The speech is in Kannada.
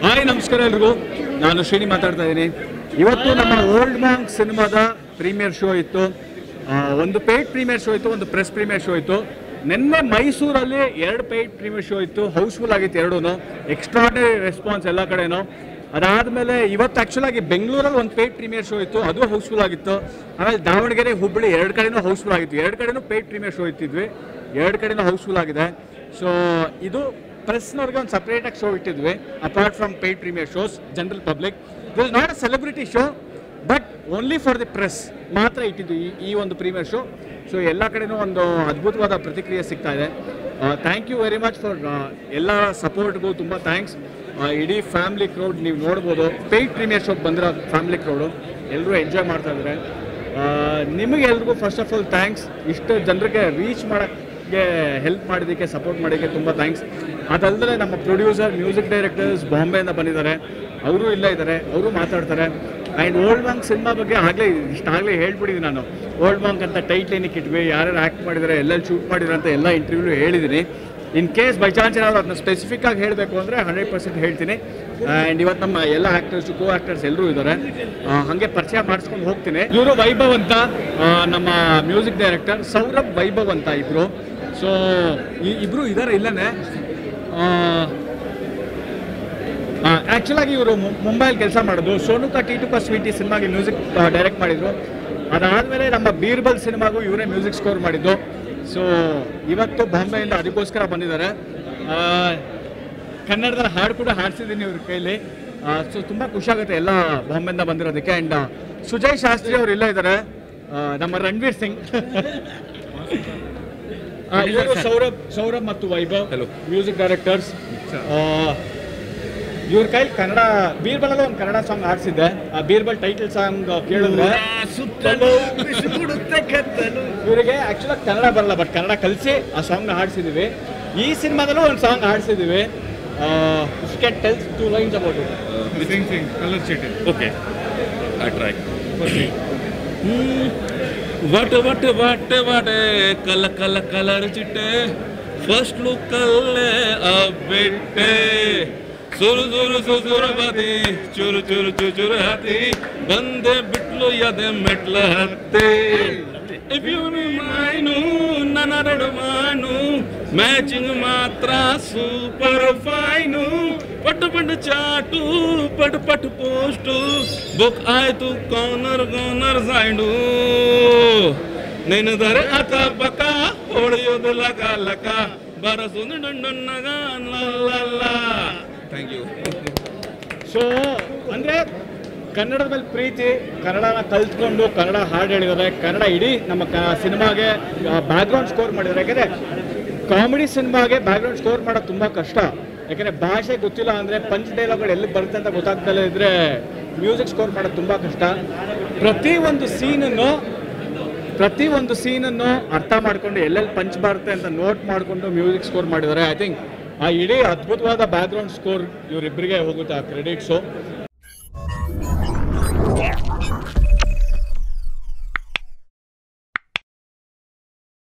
ಹಾಯ್ ನಮಸ್ಕಾರ ಎಲ್ರಿಗೂ ನಾನು ಶ್ರೇಣಿ ಮಾತಾಡ್ತಾ ಇದ್ದೀನಿ ಇವತ್ತು ನಮ್ಮ ಓಲ್ಡ್ ಮಾಂಗ್ ಸಿನಿಮಾದ ಪ್ರೀಮಿಯರ್ ಶೋ ಇತ್ತು ಆ, ಒಂದು ಪೇಯ್ಡ್ ಪ್ರೀಮಿಯರ್ ಶೋ ಇತ್ತು ಒಂದು ಪ್ರೆಸ್ ಪ್ರೀಮಿಯರ್ ಶೋ ಇತ್ತು ನಿನ್ನೆ ಮೈಸೂರಲ್ಲಿ ಎರಡು ಪೇಯ್ಡ್ ಪ್ರೀಮಿಯರ್ ಶೋ ಇತ್ತು ಹೌಸ್ಫುಲ್ ಆಗಿತ್ತು ಎರಡೂ ಎಕ್ಸ್ಟ್ರಾರ್ಡಿನರಿ ರೆಸ್ಪಾನ್ಸ್ ಎಲ್ಲ ಕಡೆನೂ ಅದಾದಮೇಲೆ ಇವತ್ತು ಆ್ಯಕ್ಚುಲ್ ಆಗಿ ಬೆಂಗಳೂರಲ್ಲಿ ಒಂದು ಪೇಯ್ಡ್ ಪ್ರೀಮಿಯರ್ ಶೋ ಇತ್ತು ಅದು ಹೌಸ್ಫುಲ್ ಆಗಿತ್ತು ಆಮೇಲೆ ದಾವಣಗೆರೆ ಹುಬ್ಬಳ್ಳಿ ಎರಡು ಕಡೆನೂ ಹೌಸ್ಫುಲ್ ಆಗಿತ್ತು ಎರಡು ಕಡೆನೂ ಪೇಯ್ಡ್ ಪ್ರೀಮಿಯರ್ ಶೋ ಇತ್ತಿದ್ವಿ ಎರಡು ಕಡೆನೂ ಹೌಸ್ಫುಲ್ ಆಗಿದೆ ಸೊ ಇದು ಪ್ರೆಸ್ನವ್ರಿಗೆ ಒಂದು ಸಪ್ರೇಟಾಗಿ ಶೋ ಇಟ್ಟಿದ್ವಿ apart from paid premier shows general public this not a celebrity show but only for the press ಮಾತ್ರ ಇಟ್ಟಿದ್ದು ಈ ಈ ಒಂದು ಪ್ರೀಮಿಯರ್ ಶೋ ಸೊ ಎಲ್ಲ ಕಡೆನೂ ಒಂದು ಅದ್ಭುತವಾದ ಪ್ರತಿಕ್ರಿಯೆ ಸಿಗ್ತಾ ಇದೆ thank you very much for ಎಲ್ಲ ಸಪೋರ್ಟ್ಗೂ ತುಂಬ ಥ್ಯಾಂಕ್ಸ್ ಇಡೀ ಫ್ಯಾಮಿಲಿ ಕ್ರೌಡ್ ನೀವು ನೋಡ್ಬೋದು ಪೇಯ್ಡ್ ಪ್ರೀಮಿಯರ್ ಶೋಗೆ ಬಂದಿರೋ ಫ್ಯಾಮಿಲಿ ಕ್ರೌಡು ಎಲ್ಲರೂ ಎಂಜಾಯ್ ಮಾಡ್ತಾ ಇದ್ದಾರೆ ನಿಮಗೆ ಎಲ್ರಿಗೂ ಫಸ್ಟ್ ಆಫ್ ಆಲ್ ಥ್ಯಾಂಕ್ಸ್ ಇಷ್ಟು ಜನರಿಗೆ ರೀಚ್ ಮಾಡೋಕ್ಕೆ ಹೆಲ್ಪ್ ಮಾಡೋದಕ್ಕೆ ಸಪೋರ್ಟ್ ಮಾಡೋಕ್ಕೆ ತುಂಬ ಥ್ಯಾಂಕ್ಸ್ ಅದಲ್ಲದೆ ನಮ್ಮ ಪ್ರೊಡ್ಯೂಸರ್ ಮ್ಯೂಸಿಕ್ ಡೈರೆಕ್ಟರ್ಸ್ ಬಾಂಬೆಯಿಂದ ಬಂದಿದ್ದಾರೆ ಅವರು ಇಲ್ಲೇ ಇದ್ದಾರೆ ಅವರು ಮಾತಾಡ್ತಾರೆ ಆ್ಯಂಡ್ ಓಲ್ಡ್ ಮಾಂಕ್ ಸಿನಿಮಾ ಬಗ್ಗೆ ಆಗಲೇ ಇಷ್ಟಾಗಲೇ ಹೇಳ್ಬಿಟ್ಟಿದ್ದೀನಿ ನಾನು ಓಲ್ಡ್ ಮಾಂಕ್ ಅಂತ ಟೈಟ್ಲ್ ಏನಕ್ಕೆ ಇಟ್ವಿ ಯಾರ್ಯಾರು ಆ್ಯಕ್ಟ್ ಮಾಡಿದ್ದಾರೆ ಎಲ್ಲೆಲ್ಲಿ ಶೂಟ್ ಮಾಡಿದ್ದಾರೆ ಅಂತ ಎಲ್ಲ ಇಂಟರ್ವ್ಯೂ ಹೇಳಿದ್ದೀನಿ ಇನ್ ಕೇಸ್ ಬೈ ಚಾನ್ಸ್ ಏನಾದ್ರು ಅದನ್ನ ಸ್ಪೆಸಿಫಿಕ್ ಆಗಿ ಹೇಳಬೇಕು ಅಂದರೆ ಹಂಡ್ರೆಡ್ ಪರ್ಸೆಂಟ್ ಹೇಳ್ತೀನಿ ಆ್ಯಂಡ್ ಇವತ್ತು ನಮ್ಮ ಎಲ್ಲ ಆ್ಯಕ್ಟರ್ಸ್ ಕೋ ಆ್ಯಕ್ಟರ್ಸ್ ಎಲ್ಲರೂ ಇದ್ದಾರೆ ಹಾಗೆ ಪರಿಚಯ ಮಾಡಿಸ್ಕೊಂಡು ಹೋಗ್ತೀನಿ ಇವರು ವೈಭವ್ ಅಂತ ಆ, ನಮ್ಮ ಮ್ಯೂಸಿಕ್ ಡೈರೆಕ್ಟರ್ ಸೌರಭ್ ವೈಭವ್ ಅಂತ ಇಬ್ಬರು ಸೊ ಈ ಇಬ್ಬರು ಇದ್ದಾರೆ ಇಲ್ಲೇ ಆ್ಯಕ್ಚುಲಾಗಿ ಇವರು ಮುಂಬೈಲಿ ಕೆಲಸ ಮಾಡೋದು ಸೋನುಕಾ ಟೀಟುಕಾ ಸ್ವೀಟಿ ಸಿನಿಮಾಗೆ ಮ್ಯೂಸಿಕ್ ಡೈರೆಕ್ಟ್ ಮಾಡಿದ್ರು ಅದಾದಮೇಲೆ ನಮ್ಮ ಬೀರ್ಬಲ್ ಸಿನಿಮಾಗೂ ಇವರೇ ಮ್ಯೂಸಿಕ್ ಸ್ಕೋರ್ ಮಾಡಿದ್ದು ಸೊ ಇವತ್ತು ಬಾಂಬೆಯಿಂದ ಅದಕ್ಕೋಸ್ಕರ ಬಂದಿದ್ದಾರೆ ಆ, ಕನ್ನಡದಲ್ಲಿ ಹಾಡು ಕೂಡ ಹಾಡ್ಸಿದ್ದೀನಿ ಇವ್ರ ಕೈಲಿ ಸೊ ತುಂಬ ಖುಷಿಯಾಗುತ್ತೆ ಎಲ್ಲ ಬಾಂಬೆಯಿಂದ ಬಂದಿರೋದಕ್ಕೆ ಆ್ಯಂಡ್ ಸುಜಯ್ ಶಾಸ್ತ್ರಿ ಅವರು ಇಲ್ಲ ಇದ್ದಾರೆ ಆ, ನಮ್ಮ ರಣವೀರ್ ಸಿಂಗ್ ಆ, ಇವರು ಸೌರಭ್ ಸೌರಭ್ ಮತ್ತು ವೈಭವ್ Hello. ಮ್ಯೂಸಿಕ್ ಡೈರೆಕ್ಟರ್ಸ್ ಇವ್ರ ಕೈಲಿ ಕನ್ನಡ ಬೀರ್ಬಲಲ್ಲಿ ಒಂದು ಕನ್ನಡ ಸಾಂಗ್ ಹಾಡ್ಸಿದ್ದೆ ಆ ಬೀರ್ಬಲ್ ಟೈಟಲ್ ಸಾಂಗ್ ಕೇಳಿದ್ರೆ ಇವರಿಗೆ ಆಕ್ಚುಲಾಗಿ ಕನ್ನಡ ಬರಲ್ಲ ಬಟ್ ಕನ್ನಡ ಕಲಿಸಿ ಆ ಸಾಂಗ್ನ ಹಾಡ್ಸಿದೀವಿ ಈ ಸಿನಿಮಾದಲ್ಲೂ ಒಂದು ಸಾಂಗ್ ಹಾಡ್ಸಿದೀವಿ can tell us two lines about it Sing, sing, color cheated. Okay, I try. ವಟ್ ವಟ್ ವಟ್ ವಟೆ ಕಲ ಕಲ ಕಲರ್ ಚಿಟ್ಟೆ ಫಸ್ಟ್ ಲುಕ್ ಅಲ್ಲೇ ಅಬ್ಬಿಟ್ಟೆ ಸುರು ಸುರು ಸುಸುರು ಬದಿ ಚುರು ಚುರು ಚು ಚುರು ಹತ್ತಿ ಬಂದೆ ಬಿಟ್ಲು ಯದೆ ಮೆಟ್ಲ ಹತ್ತೆ ಇಫ್ ಯು ಮೈನು ನನ್ನರಡು ಮಾನು ಮ್ಯಾಚಿಂಗ್ ಮಾತ್ರ ಸೂಪರ್ ಫೈನು ಪಟ್ಟು ಪಟ್ಟು ಚಾಟು ಪಟ್ಟು ಪಟ್ಟು ಪೋಸ್ಟು ಬುಕ್ ಆಯ್ತು ಕಾರ್ನರ್ ಕಾರ್ನರ್ ಸೈಡು ನೆನೆದರೆ ಅಕ ಬಕ ಹೊಳೆಯೋದು ಲಕ ಲಕ ಬರಸೋದು ಡಣ್ಣಗ ಲಲ್ಲ ಥ್ಯಾಂಕ್ ಯು ಸೊ ಅಂದರೆ ಕನ್ನಡದ ಮೇಲೆ ಪ್ರೀತಿ ಕನ್ನಡನ ಕಲ್ತ್ಕೊಂಡು ಕನ್ನಡ ಹಾಡು ಹೇಳಿದ್ದಾರೆ ಕನ್ನಡ ಇಡೀ ನಮ್ಮ ಕ ಸಿನಿಮಾಗೆ ಬ್ಯಾಕ್ಗ್ರೌಂಡ್ ಸ್ಕೋರ್ ಮಾಡಿದ್ದಾರೆ ಯಾಕಂದರೆ ಕಾಮಿಡಿ ಸಿನಿಮಾಗೆ ಬ್ಯಾಕ್ಗ್ರೌಂಡ್ ಸ್ಕೋರ್ ಮಾಡೋದು ತುಂಬ ಕಷ್ಟ ಯಾಕಂದರೆ ಭಾಷೆ ಗೊತ್ತಿಲ್ಲ ಅಂದರೆ ಪಂಚ್ ಡೈಲಾಗ್ಗಳು ಎಲ್ಲಿ ಬರುತ್ತೆ ಅಂತ ಗೊತ್ತಾಗ್ದಲೇ ಇದ್ದರೆ ಮ್ಯೂಸಿಕ್ ಸ್ಕೋರ್ ಮಾಡೋದು ತುಂಬ ಕಷ್ಟ ಪ್ರತಿ ಒಂದು ಸೀನನ್ನು ಪ್ರತಿ ಒಂದು ಸೀನನ್ನು ಅರ್ಥ ಮಾಡ್ಕೊಂಡು ಎಲ್ಲೆಲ್ಲಿ ಪಂಚ್ ಬರುತ್ತೆ ಅಂತ ನೋಟ್ ಮಾಡಿಕೊಂಡು ಮ್ಯೂಸಿಕ್ ಸ್ಕೋರ್ ಮಾಡಿದ್ದಾರೆ ಐ ಥಿಂಕ್ ಆ ಇಡೀ ಅದ್ಭುತವಾದ ಬ್ಯಾಕ್ಗ್ರೌಂಡ್ ಸ್ಕೋರ್ ಇವರಿಬ್ಬರಿಗೆ ಹೋಗುತ್ತೆ ಆ ಕ್ರೆಡಿಟ್ಸು